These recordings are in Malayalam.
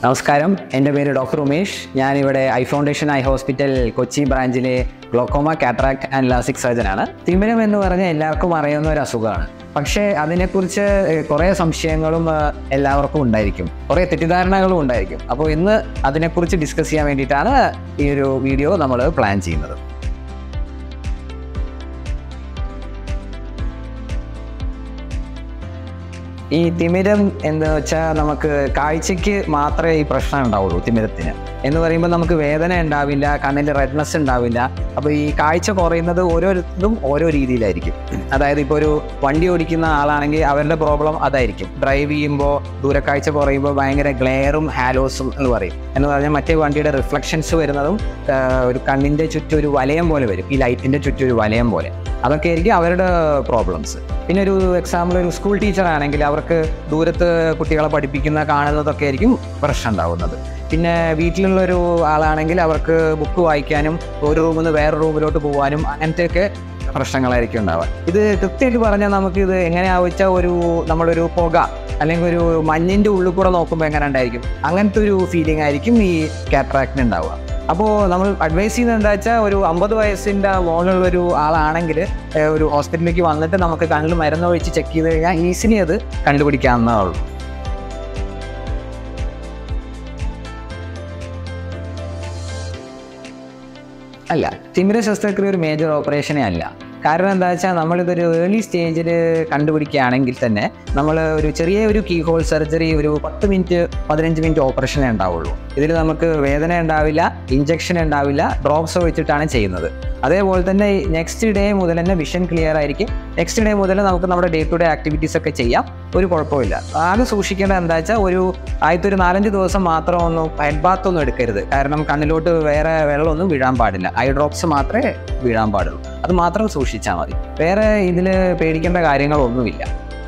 നമസ്കാരം എൻ്റെ പേര് ഡോക്ടർ ഉമേഷ് ഞാനിവിടെ eye foundation eye hospital Kochi ബ്രാഞ്ചിലെ ഗ്ലോക്കോമ കാറ്ററാക്ട് ആൻഡ് ലാസിക് സർജനാണ് തിമിരം എന്ന് പറഞ്ഞാൽ എല്ലാവർക്കും അറിയാവുന്ന ഒരു അസുഖമാണ് പക്ഷേ അതിനെക്കുറിച്ച് ഏഹ്, കുറേ സംശയങ്ങളും ഏഹ്, എല്ലാവർക്കും ഉണ്ടായിരിക്കും കുറേ തെറ്റിദ്ധാരണകളും ഉണ്ടായിരിക്കും അപ്പോൾ ഇന്ന് അതിനെക്കുറിച്ച് ഡിസ്കസ് ചെയ്യാൻ വേണ്ടിയിട്ടാണ് ഈ ഒരു വീഡിയോ നമ്മൾ പ്ലാൻ ചെയ്യുന്നത് ഈ തിമിരം എന്ന് വെച്ചാൽ നമുക്ക് കാഴ്ചയ്ക്ക് മാത്രമേ ഈ പ്രശ്നം ഉണ്ടാവുള്ളൂ തിമിരത്തിന് എന്ന് പറയുമ്പോൾ നമുക്ക് വേദന ഉണ്ടാവില്ല കണ്ണിൽ റെഡ്നെസ് ഉണ്ടാവില്ല അപ്പോൾ ഈ കാഴ്ച കുറയുന്നത് ഓരോരുത്തരും ഓരോ രീതിയിലായിരിക്കും അതായത് ഇപ്പോൾ ഒരു വണ്ടി ഓടിക്കുന്ന ആളാണെങ്കിൽ അവരുടെ പ്രോബ്ലം അതായിരിക്കും ഡ്രൈവ് ചെയ്യുമ്പോൾ ദൂരക്കാഴ്ച കുറയുമ്പോൾ ഭയങ്കര ഗ്ലെയറും ഹാലോസും എന്ന് പറയും എന്ന് പറഞ്ഞാൽ മറ്റേ വണ്ടിയുടെ റിഫ്ലക്ഷൻസ് വരുന്നതും ആ, ഒരു കണ്ണിൻ്റെ ചുറ്റും ഒരു വലയം പോലെ വരും ഈ ലൈറ്റിൻ്റെ ചുറ്റും ഒരു വലയം പോലെ അതൊക്കെ ആയിരിക്കും അവരുടെ പ്രോബ്ലംസ് പിന്നെ ഒരു എക്സാമ്പിൾ ഒരു സ്കൂൾ ടീച്ചർ ആണെങ്കിൽ അവർക്ക് ദൂരത്ത് കുട്ടികളെ പഠിപ്പിക്കുന്ന കാണുന്നതൊക്കെ ആയിരിക്കും പ്രശ്നം ഉണ്ടാവുന്നത് പിന്നെ വീട്ടിലുള്ള ഒരു ആളാണെങ്കിൽ അവർക്ക് ബുക്ക് വായിക്കാനും ഒരു റൂമിൽ നിന്ന് വേറെ റൂമിലോട്ട് പോകാനും അങ്ങനത്തെയൊക്കെ പ്രശ്നങ്ങളായിരിക്കും ഉണ്ടാവുക ഇത് കൃത്യമായിട്ട് പറഞ്ഞാൽ നമുക്ക് ഇത് എങ്ങനെയാണെന്ന് വെച്ചാൽ ഒരു നമ്മളൊരു പുക അല്ലെങ്കിൽ ഒരു മഞ്ഞിൻ്റെ ഉള്ളിൽ കൂടെ നോക്കുമ്പോൾ എങ്ങനെ ഉണ്ടായിരിക്കും അങ്ങനത്തെ ഒരു ഫീലിംഗ് ആയിരിക്കും ഈ കാറ്ററാക്റ്റിന് ഉണ്ടാവുക അപ്പോൾ നമ്മൾ അഡ്വൈസ് ചെയ്യുന്നത് എന്താ വെച്ചാൽ ഒരു അമ്പത് വയസ്സിൻ്റെ മുകളിലുള്ള ഒരു ആളാണെങ്കിൽ ഏഹ്, ഒരു ഹോസ്പിറ്റലിലേക്ക് വന്നിട്ട് നമുക്ക് കണ്ണിൽ മരുന്ന് ഒഴിച്ച് ചെക്ക് ചെയ്ത് കഴിഞ്ഞാൽ ഈസിലി അത് കണ്ടുപിടിക്കാവുന്നതേ ഉള്ളൂ അല്ല തിമിര ശസ്ത്രക്രിയ ഒരു മേജർ ഓപ്പറേഷനേ അല്ല കാരണം എന്താ വെച്ചാൽ നമ്മളിതൊരു ഏർലി സ്റ്റേജിൽ കണ്ടുപിടിക്കുകയാണെങ്കിൽ തന്നെ നമ്മൾ ഒരു ചെറിയ ഒരു കീ ഹോൾ സർജറി ഒരു പത്ത് മിനിറ്റ് പതിനഞ്ച് മിനിറ്റ് ഓപ്പറേഷനേ ഉണ്ടാവുള്ളൂ ഇതിൽ നമുക്ക് വേദന ഉണ്ടാവില്ല ഇഞ്ചക്ഷൻ ഉണ്ടാവില്ല ഡ്രോപ്സ് വെച്ചിട്ടാണ് ചെയ്യുന്നത് അതേപോലെ തന്നെ നെക്സ്റ്റ് ഡേ മുതൽ തന്നെ വിഷൻ ക്ലിയർ ആയിരിക്കും നെക്സ്റ്റ് ഡേ മുതൽ നമുക്ക് നമ്മുടെ ഡേ ടു ഡേ ആക്ടിവിറ്റീസ് ഒക്കെ ചെയ്യാം ഒരു കുഴപ്പമില്ല ആകെ സൂക്ഷിക്കേണ്ടത് എന്താ വെച്ചാൽ ഒരു ആദ്യത്തെ ഒരു നാലഞ്ച് ദിവസം മാത്രം ഒന്നും ഹെഡ് ബാത്ത് ഒന്നും എടുക്കരുത് കാരണം കണ്ണിലോട്ട് വേറെ വെള്ളമൊന്നും വീഴാൻ പാടില്ല ഐ ഡ്രോപ്സ് മാത്രമേ വീഴാൻ പാടുള്ളൂ അത് മാത്രം സൂക്ഷിച്ചാൽ മതി വേറെ ഇതിൽ പേടിക്കേണ്ട കാര്യങ്ങളൊന്നുമില്ല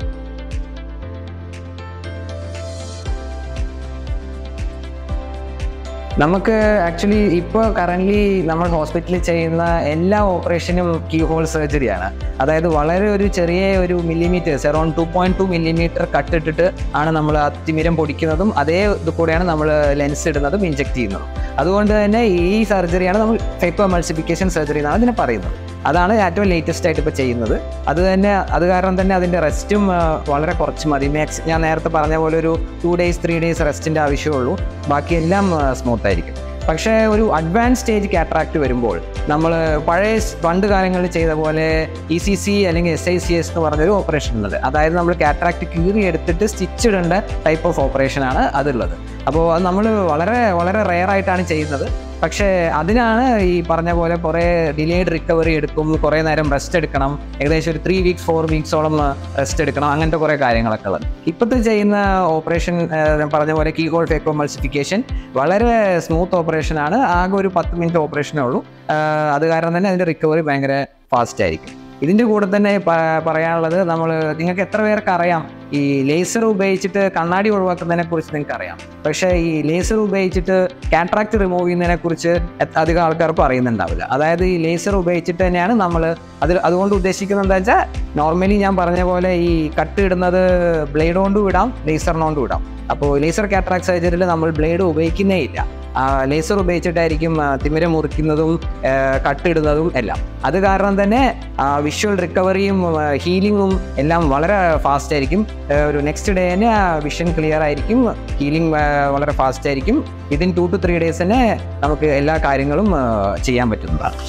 നമുക്ക് ആക്ച്വലി ഇപ്പോൾ കറൻ്റ്ലി നമ്മൾ ഹോസ്പിറ്റലിൽ ചെയ്യുന്ന എല്ലാ ഓപ്പറേഷനും കീ ഹോൾ സർജറിയാണ് അതായത് വളരെ ഒരു ചെറിയ ഒരു millimetres around two point two millimetre കട്ടിട്ടിട്ട് ആണ് നമ്മൾ ആ തിമിരം പൊടിക്കുന്നതും അതേ ഇത് കൂടെയാണ് നമ്മൾ ലെൻസ് ഇടുന്നതും ഇഞ്ചെക്ട് ചെയ്യുന്നതും അതുകൊണ്ട് തന്നെ ഈ സർജറിയാണ് നമ്മൾ ഫെപ്പോ മൾസിഫിക്കേഷൻ സർജറി എന്നാണ് ഇതിനെ പറയുന്നത് അതാണ് ഏറ്റവും ലേറ്റസ്റ്റ് ആയിട്ട് ഇപ്പോൾ ചെയ്യുന്നത് അത് തന്നെ അത് കാരണം തന്നെ അതിൻ്റെ റെസ്റ്റും വളരെ കുറച്ച് മതി മാക്സ് ഞാൻ നേരത്തെ പറഞ്ഞ പോലെ ഒരു ടു ഡേയ്സ് ത്രീ ഡേയ്സ് റെസ്റ്റിൻ്റെ ആവശ്യമുള്ളൂ ബാക്കിയെല്ലാം സ്മൂത്ത് ആയിരിക്കും പക്ഷേ ഒരു അഡ്വാൻസ് സ്റ്റേജ് കാറ്ററാക്ട് വരുമ്പോൾ നമ്മൾ പഴയ സ് പണ്ട് കാലങ്ങളിൽ ചെയ്ത പോലെ ഇ സി സി അല്ലെങ്കിൽ എസ് ഐ സി എസ് എന്ന് പറഞ്ഞൊരു ഓപ്പറേഷൻ ഉണ്ട് അതായത് നമ്മൾ കാറ്ററാക്ട് കീറി എടുത്തിട്ട് സ്റ്റിച്ച് ഇടേണ്ട ടൈപ്പ് ഓഫ് ഓപ്പറേഷനാണ് അതുള്ളത് അപ്പോൾ അത് നമ്മൾ വളരെ വളരെ റെയർ ആയിട്ടാണ് ചെയ്യുന്നത് പക്ഷേ അതിനാണ് ഈ പറഞ്ഞ പോലെ കുറേ ഡിലേഡ് റിക്കവറി എടുക്കും കുറേ നേരം റെസ്റ്റ് എടുക്കണം ഏകദേശം ഒരു ത്രീ വീക്സ് ഫോർ വീക്സോളം റെസ്റ്റ് എടുക്കണം അങ്ങനത്തെ കുറേ കാര്യങ്ങളൊക്കെ ഉള്ളത് ഇപ്പോഴത്തെ ചെയ്യുന്ന ഓപ്പറേഷൻ ഞാൻ പറഞ്ഞ പോലെ കീ ഹോൾ ഫേക്കോ മൾസിഫിക്കേഷൻ വളരെ സ്മൂത്ത് ഓപ്പറേഷനാണ് ആകെ ഒരു പത്ത് മിനിറ്റ് ഓപ്പറേഷനേ ഉള്ളൂ ആ, അത് കാരണം തന്നെ അതിൻ്റെ റിക്കവറി ഭയങ്കര ഫാസ്റ്റ് ആയിരിക്കും ഇതിൻ്റെ കൂടെ തന്നെ പ- പറയാനുള്ളത് നമ്മൾ നിങ്ങൾക്ക് എത്ര പേർക്ക് അറിയാം ഈ ലേസർ ഉപയോഗിച്ചിട്ട് കണ്ണാടി ഒഴിവാക്കുന്നതിനെ കുറിച്ച് നിങ്ങൾക്ക് അറിയാം പക്ഷേ ഈ ലേസർ ഉപയോഗിച്ചിട്ട് കാട്രാക്ട് റിമൂവ് ചെയ്യുന്നതിനെ കുറിച്ച് അധികം ആൾക്കാർക്കും അറിയുന്നുണ്ടാവില്ല അതായത് ഈ ലേസർ ഉപയോഗിച്ചിട്ട് തന്നെയാണ് നമ്മൾ അതിൽ അതുകൊണ്ട് ഉദ്ദേശിക്കുന്നത് എന്താ വെച്ചാൽ നോർമലി ഞാൻ പറഞ്ഞ പോലെ ഈ കട്ട് ഇടുന്നത് ബ്ലേഡ് കൊണ്ടും ഇടാം ലേസറിനോണ്ടും ഇടാം അപ്പോൾ ലേസർ കാട്രാക്ട് സർജറിയിൽ നമ്മൾ ബ്ലേഡ് ഉപയോഗിക്കുന്നേ ഇല്ല ലേസർ ഉപയോഗിച്ചിട്ടായിരിക്കും ആ, തിമിരം മുറിക്കുന്നതും ആ, കട്ടിടുന്നതും എല്ലാം അത് കാരണം തന്നെ വിഷ്വൽ റിക്കവറിയും ഹീലിങ്ങും എല്ലാം വളരെ ഫാസ്റ്റ് ആയിരിക്കും ആ, ഒരു നെക്സ്റ്റ് ഡേ തന്നെ വിഷൻ ക്ലിയർ ആയിരിക്കും ഹീലിംഗ് വളരെ ഫാസ്റ്റ് ആയിരിക്കും within two two three days തന്നെ നമുക്ക് എല്ലാ കാര്യങ്ങളും ആ, ചെയ്യാൻ പറ്റുന്നതാണ്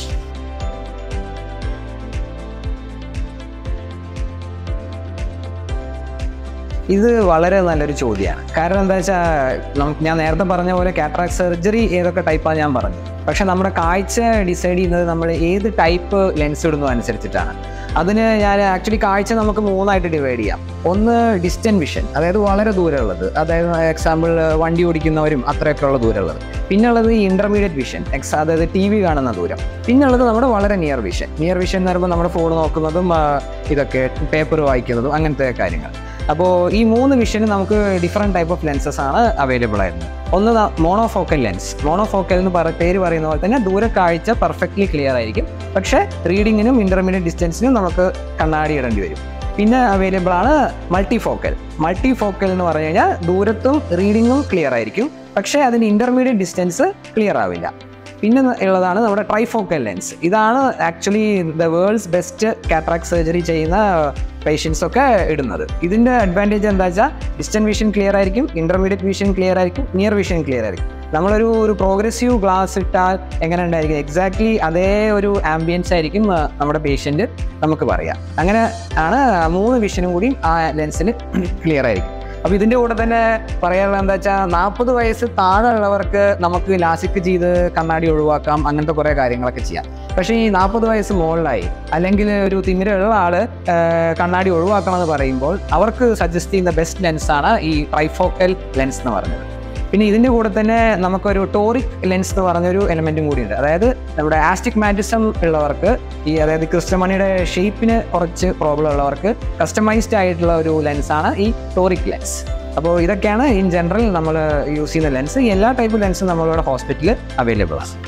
ഇത് വളരെ നല്ലൊരു ചോദ്യമാണ് കാരണം എന്താ വെച്ചാൽ നമുക്ക് ഞാൻ നേരത്തെ പറഞ്ഞ പോലെ കാറ്ററാക്ട് സർജറി ഏതൊക്കെ ടൈപ്പാണ് ഞാൻ പറഞ്ഞു പക്ഷെ നമ്മുടെ കാഴ്ച ഡിസൈഡ് ചെയ്യുന്നത് നമ്മൾ ഏത് ടൈപ്പ് ലെൻസ് ഇടുന്നു അനുസരിച്ചിട്ടാണ് അതിന് ഞാൻ ആക്ച്വലി കാഴ്ച നമുക്ക് മൂന്നായിട്ട് ഡിവൈഡ് ചെയ്യാം ഒന്ന് ഡിസ്റ്റൻറ്റ് വിഷൻ അതായത് വളരെ ദൂരമുള്ളത് അതായത് എക്സാമ്പിൾ വണ്ടി ഓടിക്കുന്നവരും അത്രയൊക്കെ ഉള്ള ദൂരമുള്ളത് പിന്നുള്ളത് ഈ ഇന്റർമീഡിയറ്റ് വിഷൻ എക്സ് അതായത് ടി വി കാണുന്ന ദൂരം പിന്നുള്ളത് നമ്മുടെ വളരെ നിയർ വിഷൻ നിയർ വിഷൻ എന്ന് പറയുമ്പോൾ നമ്മുടെ ഫോൺ നോക്കുന്നതും ആ, ഇതൊക്കെ പേപ്പർ വായിക്കുന്നതും അങ്ങനത്തെ കാര്യങ്ങൾ അപ്പോൾ ഈ മൂന്ന് വിഷന് നമുക്ക് ഡിഫറെൻറ്റ് ടൈപ്പ് ഓഫ് ലെൻസസ് ആണ് അവൈലബിൾ ആയിരുന്നത് ഒന്ന് മോണോഫോക്കൽ ലെൻസ് മോണോഫോക്കൽ എന്ന് പറ പേര് പറയുന്ന പോലെ തന്നെ ദൂര കാഴ്ച പെർഫെക്റ്റ്ലി ക്ലിയർ ആയിരിക്കും പക്ഷേ റീഡിങ്ങിനും ഇന്റർമീഡിയറ്റ് ഡിസ്റ്റൻസിനും നമുക്ക് കണ്ണാടി ഇടേണ്ടി വരും പിന്നെ അവൈലബിൾ ആണ് മൾട്ടി ഫോക്കൽ മൾട്ടി ഫോക്കൽ എന്ന് പറഞ്ഞു കഴിഞ്ഞാൽ ദൂരത്തും റീഡിങ്ങും ക്ലിയർ ആയിരിക്കും പക്ഷേ അതിന് ഇൻ്റർമീഡിയറ്റ് ഡിസ്റ്റൻസ് ക്ലിയർ ആവില്ല പിന്നെ ഉള്ളതാണ് നമ്മുടെ ട്രൈഫോക്കൽ ലെൻസ് ഇതാണ് actually the world's best cataract surgery ചെയ്യുന്ന പേഷ്യൻസ് ഒക്കെ ഇടുന്നത് ഇതിൻ്റെ അഡ്വാൻറ്റേജ് എന്താ വെച്ചാൽ ഡിസ്റ്റൻറ്റ് വിഷൻ ക്ലിയർ ആയിരിക്കും ഇൻ്റർമീഡിയറ്റ് വിഷൻ ക്ലിയർ ആയിരിക്കും നിയർ വിഷൻ ക്ലിയർ ആയിരിക്കും നമ്മളൊരു ഒരു പ്രോഗ്രസീവ് ഗ്ലാസ് ഇട്ടാൽ എങ്ങനെ ഉണ്ടായിരിക്കും എക്സാക്ട്ലി അതേ ഒരു ആംബിയൻസ് ആയിരിക്കും ആ, നമ്മുടെ പേഷ്യൻ്റ് നമുക്ക് പറയാം അങ്ങനെ ആണ് മൂന്ന് വിഷനും കൂടി ആ ലെൻസിൽ ക്ലിയർ ആയിരിക്കും അപ്പോൾ ഇതിൻ്റെ കൂടെ തന്നെ പറയാനുള്ളത് എന്താ വെച്ചാൽ നാൽപ്പത് വയസ്സ് താഴെ ഉള്ളവർക്ക് നമുക്ക് ലാസിക് ചെയ്ത് കണ്ണാടി ഒഴിവാക്കാം അങ്ങനത്തെ കുറേ കാര്യങ്ങളൊക്കെ ചെയ്യാം പക്ഷേ ഈ നാൽപ്പത് വയസ്സ് മുകളിലായി അല്ലെങ്കിൽ ഒരു തിമിരമുള്ള ആള് ആ, കണ്ണാടി ഒഴിവാക്കണം എന്ന് പറയുമ്പോൾ അവർക്ക് സജസ്റ്റ് ചെയ്യുന്ന ബെസ്റ്റ് ലെൻസാണ് ഈ ട്രൈഫോക്കൽ ലെൻസ് എന്ന് പറഞ്ഞത് പിന്നെ ഇതിൻ്റെ കൂടെ തന്നെ നമുക്കൊരു ടോറിക് ലെൻസ് എന്ന് പറഞ്ഞൊരു എലമെൻറ്റും കൂടിയുണ്ട് അതായത് നമ്മുടെ ആസ്റ്റിക് മാറ്റിസം ഉള്ളവർക്ക് ഈ അതായത് ക്രിസ്റ്റമണിയുടെ ഷേപ്പിന് കുറച്ച് പ്രോബ്ലം ഉള്ളവർക്ക് കസ്റ്റമൈസ്ഡ് ആയിട്ടുള്ള ഒരു ലെൻസാണ് ഈ ടോറിക് ലെൻസ് അപ്പോൾ ഇതൊക്കെയാണ് ഇൻ ജനറൽ നമ്മൾ യൂസ് ചെയ്യുന്ന ലെൻസ് എല്ലാ ടൈപ്പ് ലെൻസും നമ്മളിവിടെ ഹോസ്പിറ്റലിൽ അവൈലബിൾ ആണ്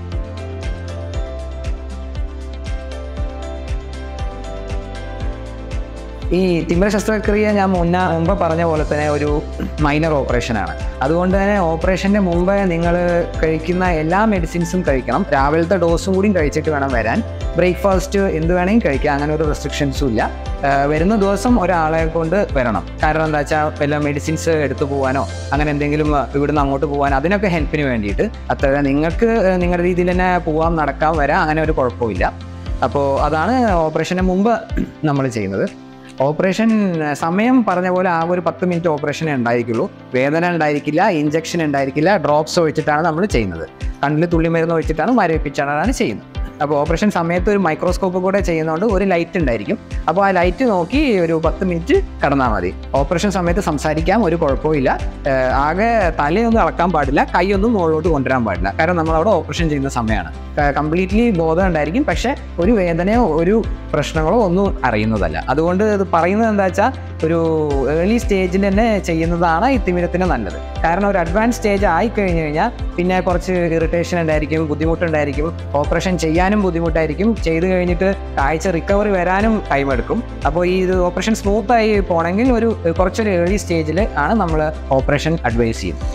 ഈ തിമിര ശസ്ത്രക്രിയ ഞാൻ മുന്നേ മുമ്പ് പറഞ്ഞ പോലെ തന്നെ ഒരു മൈനർ ഓപ്പറേഷനാണ് അതുകൊണ്ട് തന്നെ ഓപ്പറേഷൻ്റെ മുമ്പ് നിങ്ങൾ കഴിക്കുന്ന എല്ലാ മെഡിസിൻസും കഴിക്കണം രാവിലത്തെ ഡോസും കൂടി കഴിച്ചിട്ട് വേണം വരാൻ ബ്രേക്ക്ഫാസ്റ്റ് എന്ത് വേണമെങ്കിൽ കഴിക്കാം അങ്ങനെ ഒരു റെസ്ട്രിക്ഷൻസും ഇല്ല ആ, വരുന്ന ദിവസം ഒരാളെ കൊണ്ട് വരണം കാരണം എന്താ വെച്ചാൽ വല്ല മെഡിസിൻസ് എടുത്തു പോകാനോ അങ്ങനെ എന്തെങ്കിലും ആ, ഇവിടുന്ന് അങ്ങോട്ട് പോകാനോ അതിനൊക്കെ ഹെൽപ്പിന് വേണ്ടിയിട്ട് അത്ര നിങ്ങൾക്ക് ആ, നിങ്ങളുടെ രീതിയിൽ തന്നെ പോവാം നടക്കാം വരാം അങ്ങനെ ഒരു കുഴപ്പമില്ല അപ്പോൾ അതാണ് ഓപ്പറേഷന് മുമ്പ് നമ്മൾ ചെയ്യുന്നത് ഓപ്പറേഷൻ ഏഹ്, സമയം പറഞ്ഞ പോലെ ആ ഒരു പത്ത് മിനിറ്റ് ഓപ്പറേഷൻ ഉണ്ടായിരിക്കുള്ളൂ വേദന ഉണ്ടായിരിക്കില്ല ഇഞ്ചക്ഷൻ ഉണ്ടായിരിക്കില്ല ഡ്രോപ്സ് ഒഴിച്ചിട്ടാണ് നമ്മൾ ചെയ്യുന്നത് കണ്ണിൽ തുള്ളി മരുന്ന് ഒഴിച്ചിട്ടാണ് മരവിപ്പിച്ചാണ് ചെയ്യുന്നത് അപ്പോൾ ഓപ്പറേഷൻ സമയത്ത് ഒരു മൈക്രോസ്കോപ്പ് കൂടെ ചെയ്യുന്നതുകൊണ്ട് ഒരു ലൈറ്റ് ഉണ്ടായിരിക്കും അപ്പോൾ ആ ലൈറ്റ് നോക്കി ഒരു പത്ത് മിനിറ്റ് കടന്നാൽ മതി ഓപ്പറേഷൻ സമയത്ത് സംസാരിക്കാം ഒരു കുഴപ്പമില്ല ഏഹ്, ആകെ തലയൊന്നും ഇളക്കാൻ പാടില്ല കൈയൊന്നും മുകളിലോട്ട് കൊണ്ടുവരാൻ പാടില്ല കാരണം നമ്മളവിടെ ഓപ്പറേഷൻ ചെയ്യുന്ന സമയമാണ് കംപ്ലീറ്റ്ലി ബോധം ഉണ്ടായിരിക്കും പക്ഷേ ഒരു വേദനയോ ഒരു പ്രശ്നങ്ങളോ ഒന്നും അറിയുന്നതല്ല അതുകൊണ്ട് ഇത് പറയുന്നത് എന്താ വെച്ചാൽ ഒരു ഏർലി സ്റ്റേജിൽ തന്നെ ചെയ്യുന്നതാണ് ഈ തിമിരത്തിന് നല്ലത് കാരണം ഒരു അഡ്വാൻസ് സ്റ്റേജ് ആയി കഴിഞ്ഞു കഴിഞ്ഞാൽ പിന്നെ കുറച്ച് ഇറിറ്റേഷൻ ഉണ്ടായിരിക്കും ബുദ്ധിമുട്ടുണ്ടായിരിക്കും ഓപ്പറേഷൻ ചെയ്യാനും ബുദ്ധിമുട്ടായിരിക്കും ചെയ്ത് കഴിഞ്ഞിട്ട് കാഴ്ച റിക്കവറി വരാനും ടൈം എടുക്കും അപ്പോൾ ഈ ഇത് ഓപ്പറേഷൻ സ്മൂത്ത് ആയി പോകണമെങ്കിൽ ഒരു കുറച്ചൊരു ഏർലി സ്റ്റേജിൽ ആണ് നമ്മൾ ഓപ്പറേഷൻ അഡ്വൈസ് ചെയ്യുന്നത്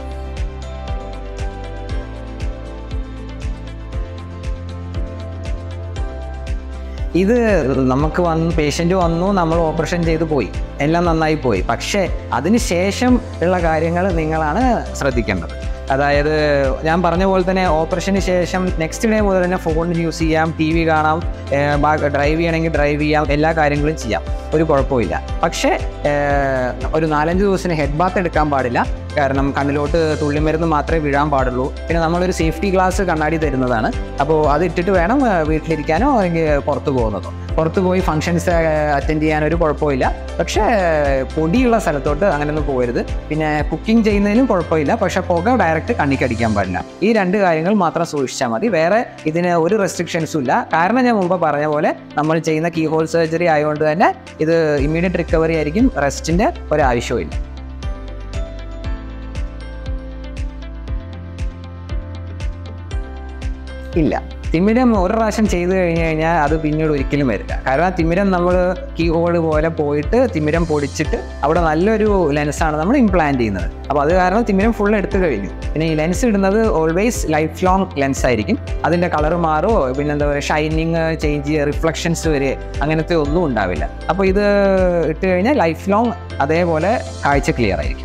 ഇത് നമുക്ക് വന്ന് പേഷ്യൻ്റ് വന്നു നമ്മൾ ഓപ്പറേഷൻ ചെയ്തു പോയി എല്ലാം നന്നായി പോയി പക്ഷേ അതിന് ശേഷം ഉള്ള കാര്യങ്ങൾ നിങ്ങളാണ് ശ്രദ്ധിക്കേണ്ടത് അതായത് ഞാൻ പറഞ്ഞ പോലെ തന്നെ ഓപ്പറേഷന് ശേഷം നെക്സ്റ്റ് ഡേ മുതൽ തന്നെ ഫോൺ യൂസ് ചെയ്യാം ടി വി കാണാം ഡ്രൈവ് ചെയ്യണമെങ്കിൽ ഡ്രൈവ് ചെയ്യാം എല്ലാ കാര്യങ്ങളും ചെയ്യാം ഒരു കുഴപ്പമില്ല പക്ഷേ ഏഹ്, ഒരു നാലഞ്ച് ദിവസത്തിന് ഹെഡ് ബാത്ത് എടുക്കാൻ പാടില്ല കാരണം കണ്ണിലോട്ട് തുള്ളിമരുന്ന് മാത്രമേ വീഴാൻ പാടുള്ളൂ പിന്നെ നമ്മളൊരു സേഫ്റ്റി ഗ്ലാസ് കണ്ണാടി തരുന്നതാണ് അപ്പോൾ അത് ഇട്ടിട്ട് വേണം ഏഹ്, വീട്ടിലിരിക്കാനോ അല്ലെങ്കിൽ പുറത്ത് പോകുന്നതോ പുറത്ത് പോയി ഫങ്ഷൻസ് അറ്റൻഡ് ചെയ്യാൻ ഒരു കുഴപ്പമില്ല പക്ഷേ ഏഹ്, പൊടിയുള്ള സ്ഥലത്തോട്ട് അങ്ങനെയൊന്നും പോകരുത് പിന്നെ കുക്കിംഗ് ചെയ്യുന്നതിനും കുഴപ്പമില്ല പക്ഷേ പുക ഡയറക്റ്റ് കണ്ണിക്കടിക്കാൻ പാടില്ല ഈ രണ്ട് കാര്യങ്ങൾ മാത്രം സൂക്ഷിച്ചാൽ മതി വേറെ ഇതിന് ഒരു റെസ്ട്രിക്ഷൻസും ഇല്ല കാരണം ഞാൻ മുമ്പ് പറഞ്ഞ പോലെ നമ്മൾ ചെയ്യുന്ന കീ ഹോൾ സർജറി ആയതുകൊണ്ട് തന്നെ ഇത് ഇമ്മീഡിയറ്റ് റിക്കവറി ആയിരിക്കും റെസ്റ്റിൻ്റെ ഒരാവശ്യവും ഇല്ല ഇല്ല തിമിരം ഒരു പ്രാവശ്യം ചെയ്തു കഴിഞ്ഞു കഴിഞ്ഞാൽ അത് പിന്നീട് ഒരിക്കലും വരില്ല കാരണം തിമിരം നമ്മൾ കീ ഹോള് പോലെ പോയിട്ട് തിമിരം പൊടിച്ചിട്ട് അവിടെ നല്ലൊരു ലെൻസാണ് നമ്മൾ ഇംപ്ലാന്റ് ചെയ്യുന്നത് അപ്പോൾ അത് കാരണം തിമിരം ഫുൾ എടുത്തു കഴിഞ്ഞു പിന്നെ ഈ ലെൻസ് ഇടുന്നത് ഓൾവേസ് ലൈഫ് ലോങ് ലെൻസ് ആയിരിക്കും അതിൻ്റെ കളർ മാറോ പിന്നെ എന്താ പറയുക ഷൈനിങ് ചേഞ്ച് ചെയ്യുക റിഫ്ലക്ഷൻസ് വരെ അങ്ങനത്തെ ഒന്നും ഉണ്ടാവില്ല അപ്പോൾ ഇത് ഇട്ട് കഴിഞ്ഞാൽ ലൈഫ് ലോങ് അതേപോലെ കാഴ്ച ക്ലിയർ ആയിരിക്കും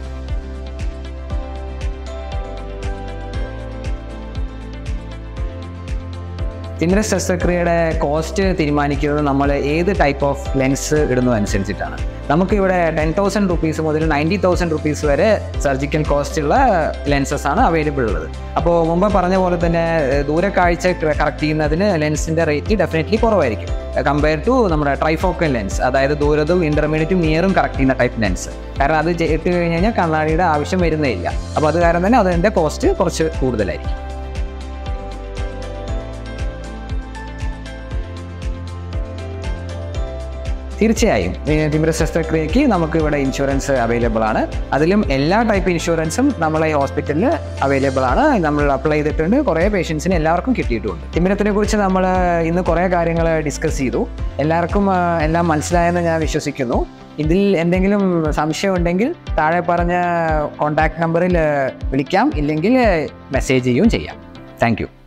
തിമിര ശസ്ത്രക്രിയയുടെ കോസ്റ്റ് തീരുമാനിക്കുന്നത് നമ്മൾ ഏത് ടൈപ്പ് ഓഫ് ലെൻസ് ഇടുന്നത് അനുസരിച്ചിട്ടാണ് നമുക്കിവിടെ ടെൻ തൗസൻഡ് റുപ്പീസ് മുതൽ നയൻറ്റി തൗസൻഡ് റുപ്പീസ് വരെ സർജിക്കൽ കോസ്റ്റ് ഉള്ള ലെൻസസ് ആണ് അവൈലബിൾ ഉള്ളത് അപ്പോൾ മുമ്പ് പറഞ്ഞ പോലെ തന്നെ ഏഹ്, ദൂരക്കാഴ്ച കറക്റ്റ് ചെയ്യുന്നതിന് ലെൻസിൻ്റെ റേറ്റ് ഡെഫിനറ്റ്ലി കുറവായിരിക്കും കമ്പയർ ടു നമ്മുടെ ട്രൈഫോക്കൽ ലെൻസ് അതായത് ദൂരതും ഇന്റർമീഡിയറ്റും നിയറും കറക്റ്റ് ചെയ്യുന്ന ടൈപ്പ് ലെൻസ് കാരണം അത് ചെ- ഇട്ട് കഴിഞ്ഞ് കഴിഞ്ഞാൽ കണ്ണാടിയുടെ ആവശ്യം വരുന്നേ ഇല്ല അപ്പോൾ അത് കാരണം തന്നെ അതിൻ്റെ കോസ്റ്റ് കുറച്ച് കൂടുതലായിരിക്കും തീർച്ചയായും ഈ തിമിര ശസ്ത്രക്രിയയ്ക്ക് നമുക്ക് ഇവിടെ ഇൻഷുറൻസ് അവൈലബിൾ ആണ് അതിലും എല്ലാ ടൈപ്പ് ഇൻഷുറൻസും നമ്മളെ ഈ ഹോസ്പിറ്റലിൽ അവൈലബിൾ ആണ് നമ്മൾ അപ്ലൈ ചെയ്തിട്ടുണ്ട് കുറേ പേഷ്യൻസിന് എല്ലാവർക്കും കിട്ടിയിട്ടുണ്ട് തിമിരത്തിനെ കുറിച്ച് നമ്മൾ ഇന്ന് കുറേ കാര്യങ്ങൾ ഡിസ്കസ് ചെയ്തു എല്ലാവർക്കും ആ, എല്ലാം മനസ്സിലായെന്ന് ഞാൻ വിശ്വസിക്കുന്നു ഇതിൽ എന്തെങ്കിലും സംശയം ഉണ്ടെങ്കിൽ താഴെ പറഞ്ഞ കോൺടാക്ട് നമ്പറിൽ വിളിക്കാം ഇല്ലെങ്കിൽ മെസ്സേജ് ചെയ്യുകയും ചെയ്യാം താങ്ക് യു